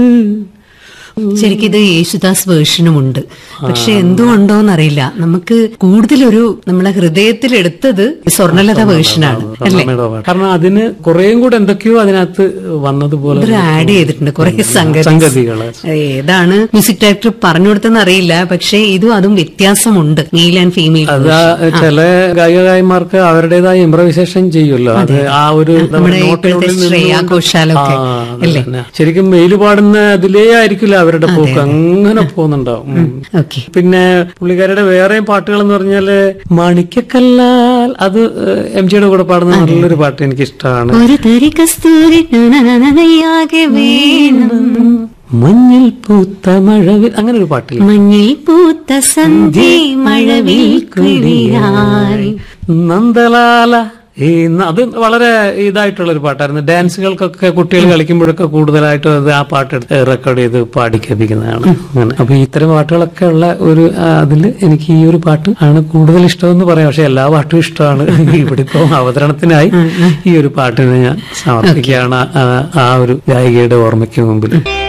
ശരിക്കും ഇത് യേശുദാസ് വേർഷനും ഉണ്ട് പക്ഷെ എന്തുകൊണ്ടോന്നറിയില്ല നമുക്ക് കൂടുതലൊരു നമ്മളെ ഹൃദയത്തിൽ എടുത്തത് സ്വർണ്ണലത വേർഷനാണ് അല്ലേ സ്വർണ്ണമേടോ പാട്ട്. കാരണം അതിന് കുറേയും കൂടെ എന്തൊക്കെയോ അതിനകത്ത് വന്നതുപോലെ ഇവർ ആഡ് ചെയ്തിട്ടുണ്ട് കുറെ സംഗതി സംഗതികള് ഏതാണ് മ്യൂസിക് ഡയറക്ടർ പറഞ്ഞു കൊടുത്തെന്ന് അറിയില്ല പക്ഷെ ഇതും അതും വ്യത്യാസമുണ്ട് മെയിൽ ആൻഡ് ഫീമെയിൽ അത് ആ ചില ഗായികമാർക്ക് അവരുടേതായ ഇംപ്രവൈസേഷൻ ചെയ്യുമല്ലോ അത് ആ ഒരു നമ്മുടെ നോട്ടിനുള്ളിൽ ഇപ്പോഴത്തെ ശ്രേയ നിന്നുകൊണ്ട് ഘോഷാലൊക്കെ ആ, അത് അല്ലേ? തന്നെ. ശരിക്കും മെയിൽ പാടുന്ന അതിലേ ആയിരിക്കില്ല അവരുടെ പോക്ക് അങ്ങനെ പോകുന്നുണ്ടാവും ഉം. ഓക്കെ പിന്നെ പുള്ളിക്കാരുടെ വേറെയും പാട്ടുകൾ എന്ന് പറഞ്ഞാല് മാണിക്കക്കല്ലാൽ അത് എം ജിയുടെ കൂടെ പാടുന്ന നല്ലൊരു പാട്ട് എനിക്ക് ഇഷ്ടമാണ് ഒരു തരി കസ്തൂരി നനനനനയാകെ വേണം മഞ്ഞിൽ പൂത്ത മഴവിൽ അങ്ങനെ ഒരു പാട്ടില്ല മഞ്ഞിൽ പൂത്ത സന്ധ്യ മഴവിൽ കുളിരായി നന്ദലാല ഈ ന- അത് വളരെ ഇതായിട്ടുള്ള ഒരു പാട്ടായിരുന്നു ഡാൻസുകൾക്കൊക്കെ കുട്ടികൾ കളിക്കുമ്പോഴൊക്കെ കൂടുതലായിട്ട് അത് ആ പാട്ട് റെക്കോർഡ് ചെയ്ത് പാടിക്കപ്പിക്കുന്നതാണ് അങ്ങനെ അപ്പൊ ഇത്തരം പാട്ടുകളൊക്കെ ഉള്ള ഒരു അതിൽ എനിക്ക് ഈ ഒരു പാട്ട് ആണ് കൂടുതൽ ഇഷ്ടമെന്ന് പറയാം പക്ഷെ എല്ലാ പാട്ടും ഇഷ്ടമാണ് ഇവിടെ ഇപ്പൊ അവതരണത്തിനായി ഈ ഒരു പാട്ടിനെ ഞാൻ സമർപ്പിക്കുകയാണ് ആ- ആ ഒരു ഗായികയുടെ ഓർമ്മയ്ക്ക് മുമ്പിൽ